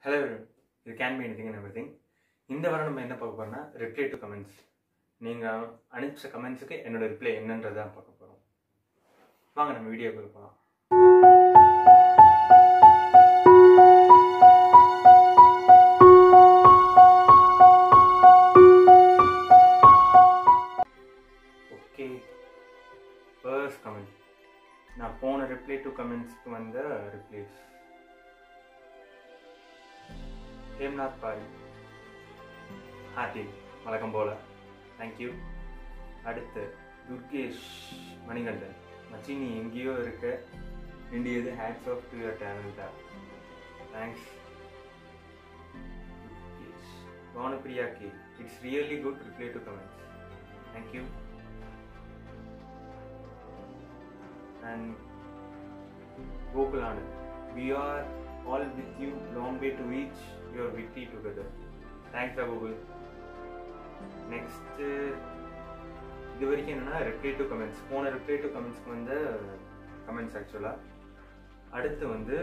Hello இது can be anything everything இந்த வாரம் நம்ம என்ன பார்க்க போறோம்னா ரிப்ளை டு கமெண்ட்ஸ் நீங்கள் அனுப்பிச்ச கமெண்ட்ஸுக்கு என்னோட ரிப்ளை என்னன்றதை தான் பார்க்க போகிறோம் வாங்க நம்ம வீடியோக்குள்ள போகலாம் ஓகே ஃபர்ஸ்ட் கமெண்ட் நான் போன ரிப்ளை டு கமெண்ட்ஸ்க்கு வந்த ரிப்ளைஸ் ஹேம்நாத் பாரி ஹார்டி வழக்கம் போல தேங்க்யூ அடுத்து துர்கேஷ் மணிகண்டன் மச்சி நீ எங்கேயோ இருக்க வேண்டியது ஹேட்ஸ் ஆஃப் டு யுவர் டேலண்டா thanks Durgesh Bhanupriya K it's really good reply to comments thank you and Gokulanand. We are all with you, long way to reach your victory together. Thanks, Google. Next இது வரைக்கும் என்னன்னா ரிப்ளை டு கமெண்ட்ஸ் போன reply to கமெண்ட்ஸ்க்கு வந்து comments ஆக்சுவலாக அடுத்து வந்து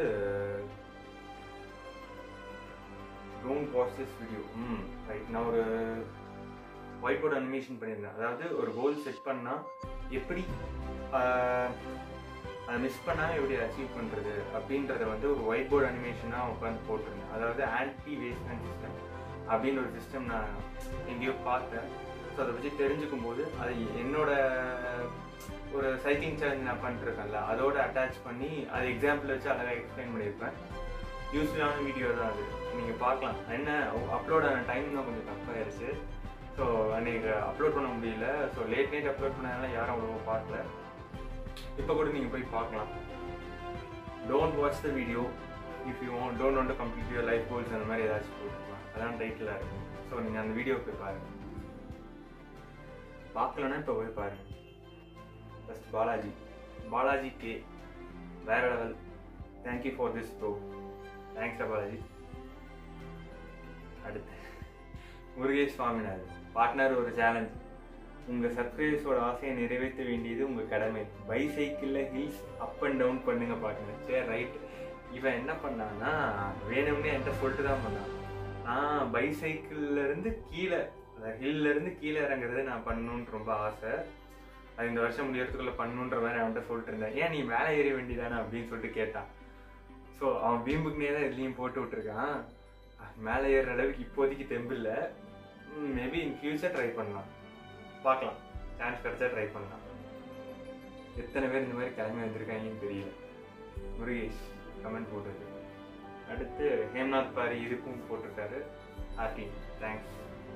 don't watch this video hmm right நான் ஒரு ஒயிட் போர்டு அனிமேஷன் பண்ணியிருந்தேன் அதாவது ஒரு கோல் செட் பண்ணால் எப்படி ஆஹ், அதை மிஸ் பண்ணாமல் எப்படி அச்சீவ் பண்ணுறது அப்படின்றத வந்து ஒரு ஒயிட் போர்டு அனிமேஷனாக உட்காந்து போட்டிருந்தேன் அதாவது ஆன்டி வேஸ்ட்மெண்ட் சிஸ்டம் அப்படின்ற ஒரு சிஸ்டம் நான் எங்கேயோ பார்த்தேன் ஸோ அதை வச்சு தெரிஞ்சுக்கும் போது அது என்னோட ஒரு சைக்கிளிங் சேலஞ்ச் நான் பண்ணிருக்கேன்ல அதோட அட்டாச் பண்ணி அது எக்ஸாம்பிள் வச்சு அழகாக எக்ஸ்பிளைன் பண்ணியிருப்பேன் யூஸ்ஃபுல்லான வீடியோ தான் அது நீங்கள் பார்க்கலாம் என்ன அப்லோட் ஆன டைம் தான் கொஞ்சம் தப்பாயிருச்சு ஸோ அன்றைக்கி அப்லோட் பண்ண முடியல ஸோ லேட் நைட் அப்லோட் பண்ணனால யாரும் அவ்வளோ பார்க்கல இப்போ கூட நீங்கள் போய் பார்க்கலாம் don't watch the video if you want don't want to complete your life goals அந்த மாதிரி ஏதாச்சும் போட்டுக்கலாம் அதான் டைட்டில் இருக்கும் ஸோ நீங்கள் அந்த வீடியோ போய் பாருங்கள் பார்க்கலன்னா இப்போ போய் பாருங்கள் ஃபஸ்ட் பாலாஜி பாலாஜி கே வேற level thank you for this bro thanks Balaji அடுத்து முருகேஷ் சுவாமிநாதன் பார்ட்னர் ஒரு சேலஞ்ச் உங்கள் சப்ஸ்கிரைபர்ஸோட ஆசையை நிறைவேற்ற வேண்டியது உங்கள் கடமை பைசைக்கிளில் ஹில்ஸ் அப் அண்ட் டவுன் பண்ணுங்க பார்ட்னர் சரி ரைட் இவன் என்ன பண்ணான்னா வேணும்னே என்கிட்ட சொல்லிட்டு தான் பண்ணான் நான் பைசைக்கிள்ல இருந்து கீழே அந்த ஹில்ல இருந்து கீழே இறங்குறது நான் பண்ணணும்னு ரொம்ப ஆசை அது இந்த வருஷம் முடியறதுக்குள்ள பண்ணணுன்ற மாதிரி அவன்கிட்ட சொல்லிட்டு இருந்தேன் ஏன் நீ மேலே ஏற வேண்டியதானே அப்படின்னு சொல்லிட்டு கேட்டான் ஸோ அவன் வீம்புக்குனே தான் இதுலேயும் போட்டு விட்டுருக்கான் மேலே ஏறுற அளவுக்கு இப்போதைக்கு தெம்பு இல்லை மேபி இன் ஃபியூச்சர் ட்ரை பண்ணலாம் பார்க்கலாம் சான்ஸ் கிடைச்சா ட்ரை பண்ணலாம் எத்தனை பேர் இந்த மாதிரி கிளம்பி வந்திருக்காங்கன்னு தெரியல முருகேஷ் கமெண்ட் போட்டிருக்கு அடுத்து ஹேம்நாத் பாரி இதுக்கும் போட்டிருக்காரு ஆர்டி தேங்க்ஸ்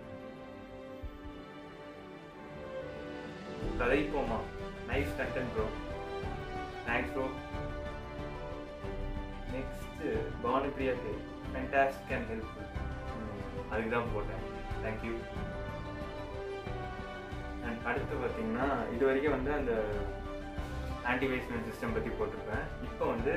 கதைப்போமா nice content bro thanks bro next Bhanupriya K fantastic and helpful அதுக்கு தான் போட்டேன் தேங்க்யூ அண்ட் அடுத்து பார்த்தீங்கன்னா இது வரைக்கும் வந்து அந்த ஆன்டி வேஸ்ட்மெண்ட் சிஸ்டம் பற்றி போட்டிருப்பேன் இப்போ வந்து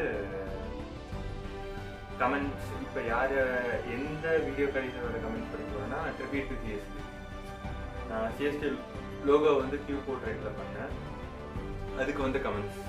கமெண்ட்ஸ் இப்போ யார் எந்த வீடியோ கடிதோட கமெண்ட்ஸ் படிக்க போகிறேன்னா ட்ரிபியூட் டு சிஎஸ்டி நான் சிஎஸ்டி லோகோ வந்து கியூ போர்ட்ரேட்டில் பண்ணேன் அதுக்கு வந்து comments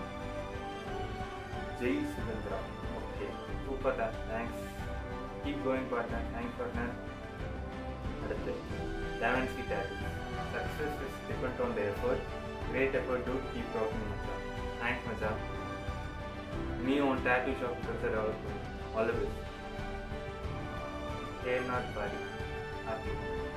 Jai Sudhanthira okay super தான் thanks keep going partner thanks partner அடுத்து eleven C take success is depend on the effort great effort to keep talking மச்சான் தேங்க்ஸ் மச்சான் நீ உன் டேட்டூ ஷாப் பிரச்சர் டெவலப் பண்ணு all the best Kernath Pari happy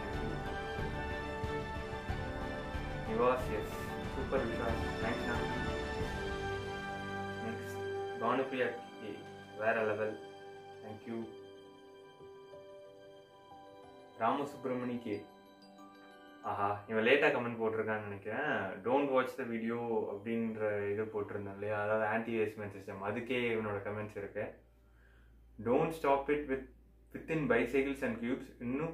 Nivas S super Vishal thanks நான் next Bhanupriya K வேற level thank you Ramasubramani K ஆஹா இவன் லேட்டாக கமெண்ட் போட்டிருக்கான்னு நினைக்கிறேன் டோன்ட் வாட்ச் த வீடியோ அப்படின்ற இது போட்டிருந்தேன் இல்லையா அதாவது ஆன்டி வேஸ்ட்மெண்ட் சிஸ்டம் அதுக்கே இவனோட கமெண்ட்ஸ் இருக்கு don't stop it with within bicycles and cubes இன்னும்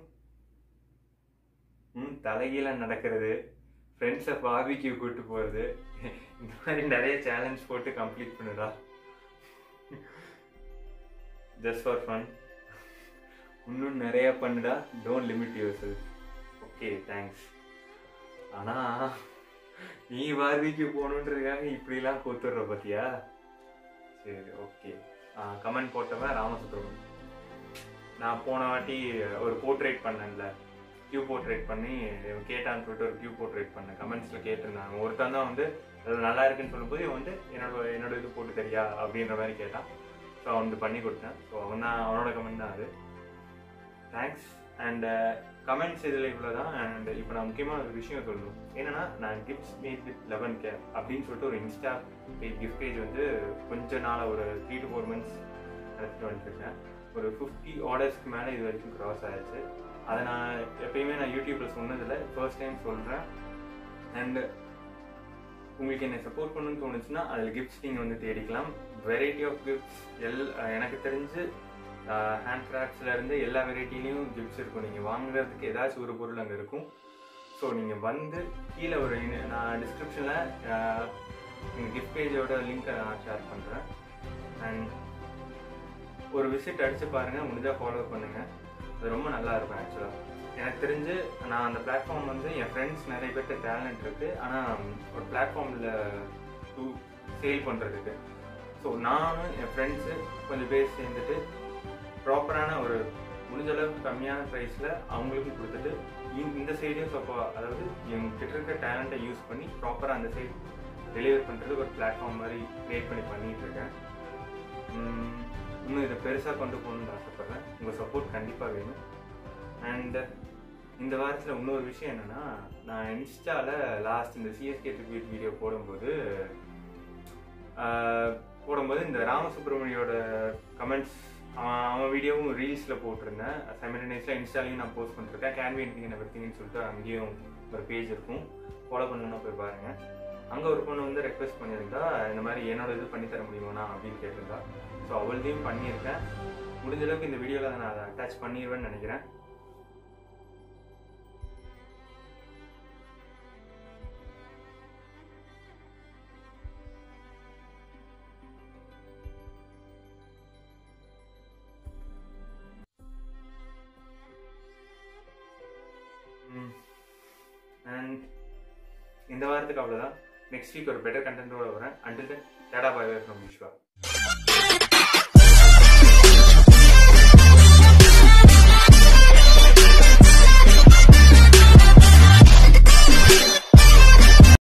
ம் தலைகீழ நடக்கிறது ஃப்ரெண்ட்ஸை பார்பிக்யூ கூட்டு போகிறது இந்த மாதிரி நிறைய சேலஞ்ச் போட்டு கம்ப்ளீட் பண்ணுடா ஜஸ்ட் ஃபார் ஃபன் இன்னும் நிறைய பண்ணுடா don't limit yourself okay thanks ஆனால் நீ பார்பிக்கு போகணுன்றதுக்காக இப்படிலாம் கூத்துடுற பார்த்தியா சரி ஓகே கமெண்ட் போட்டவன் ராமசுப்ரமணியம் நான் போன வாட்டி ஒரு போர்ட்ரேட் பண்ணேன்ல கியூ போர்ட்ரேட் பண்ணி கேட்டான்னு சொல்லிட்டு ஒரு கியூ போர்ட்ரேட் பண்ணேன் கமெண்ட்ஸில் கேட்டிருந்தாங்க ஒருத்தன் தான் வந்து அது நல்லா இருக்குன்னு சொல்லும்போது இவன் வந்து என்னோட என்னோட இது போட்டு தெரியா அப்படின்ற மாதிரி கேட்டான் ஸோ அவன் வந்து பண்ணி கொடுத்தேன் ஸோ அவன் தான் அவனோட கமெண்ட் தான் அது தேங்க்ஸ் அண்ட் கமெண்ட்ஸ் இதில் இவ்வளோ தான் அண்ட் இப்போ நான் முக்கியமான ஒரு விஷயம் சொல்லணும் என்னன்னா நான் gifts made with eleven care அப்படின்னு சொல்லிட்டு ஒரு இன்ஸ்டா பேஜ் கிஃப்ட் பேஜ் வந்து கொஞ்ச நாள் ஒரு த்ரீ டு ஃபோர் மந்த்ஸ் நடத்திட்டு வந்துருக்கேன் ஒரு ஃபிஃப்டி ஆர்டர்ஸ்க்கு மேலே இது வரைக்கும் க்ராஸ் ஆயிடுச்சு அதை நான் எப்பயுமே நான் யூடியூப்பில் சொன்னதில்லை ஃபர்ஸ்ட் டைம் சொல்கிறேன் அண்ட் உங்களுக்கு என்னை சப்போர்ட் பண்ணணும்னு தோணுச்சுன்னா அதில் கிஃப்ட்ஸ் நீங்கள் வந்து தேடிக்கலாம் வெரைட்டி ஆஃப் கிஃப்ட்ஸ் எல் எனக்கு தெரிஞ்சு ஹேண்ட் கிராஃப்ட்ஸ்ல இருந்து எல்லா வெரைட்டிலையும் கிஃப்ட்ஸ் இருக்கும் நீங்கள் வாங்குறதுக்கு ஏதாச்சும் ஒரு பொருள் அங்கே இருக்கும் ஸோ நீங்கள் வந்து கீழே ஒரு இன- நான் டிஸ்கிரிப்ஷனில் எங்கள் கிஃப்ட் பேஜோட லிங்க்கை நான் ஷேர் பண்ணுறேன் அண்ட் ஒரு விசிட் அடிச்சு பாருங்க முடிஞ்சா ஃபாலோ பண்ணுங்க அது ரொம்ப நல்லா இருக்கும் ஆக்சுவலாக எனக்கு தெரிஞ்சு நான் அந்த பிளாட்ஃபார்ம் வந்து என் ஃப்ரெண்ட்ஸ் நிறைய பேர்ட்ட டேலண்ட் இருக்கு ஆனால் ஒரு பிளாட்ஃபார்மில் டூ சேல் பண்ணுறதுக்கு ஸோ நானும் என் ஃப்ரெண்ட்ஸு கொஞ்சம் பேர் சேர்ந்துட்டு ப்ராப்பரான ஒரு முடிஞ்ச அளவுக்கு கம்மியான ப்ரைஸில் அவங்களுக்கும் கொடுத்துட்டு இந்த- இந்த சைடையும் சப்போ அதாவது இவங்க கிட்ட இருக்க டேலண்ட்டை யூஸ் பண்ணி ப்ராப்பராக அந்த சைடு டெலிவர் பண்ணுறது ஒரு பிளாட்ஃபார்ம் மாதிரி க்ரியேட் பண்ணி பண்ணிட்டு இருக்கேன் உம், இன்னும் இதை பெருசாக கொண்டு போகணும்னு ஆசைப்பட்றேன் உங்கள் சப்போர்ட் கண்டிப்பாக வேணும் அண்ட் இந்த வாரத்தில் இன்னொரு விஷயம் என்னென்னா நான் இன்ஸ்டாவில் லாஸ்ட் இந்த சிஎஸ்கே ட்ரிபியூட் வீடியோ போடும்போது ஆஹ், போடும்போது இந்த ராமசுப்ரமணியோட கமெண்ட்ஸ் அவன் அவன் வீடியோவும் ரீல்ஸில் போட்டிருந்தேன் சைமல்டேனியஸில் இன்ஸ்டாலையும் நான் போஸ்ட் பண்ணிருக்கேன் கேன் பி எனிதிங் எவ்ரிதிங்னு சொல்லிட்டு அங்கேயும் ஒரு பேஜ் இருக்கும் ஃபாலோ பண்ணணும்னா போய் பாருங்கள் அங்கே ஒரு பொண்ணு வந்து ரெக்வெஸ்ட் பண்ணியிருந்தா இந்த மாதிரி என்னோட இது பண்ணி தர முடியுமாண்ணா அப்படின்னு கேட்டிருந்தா ஸோ அவள்தையும் பண்ணியிருக்கேன் முடிஞ்ச அளவுக்கு இந்த வீடியோவில் நான் அதை அட்டாச் பண்ணிடுவேன்னு நினைக்கிறேன் அண்ட் இந்த வாரத்துக்கு அவ்வளோதான் நெக்ஸ்ட் வீக் ஒரு பெட்டர் கண்டென்ட்டோட வரேன் until then tata bye from Vishwa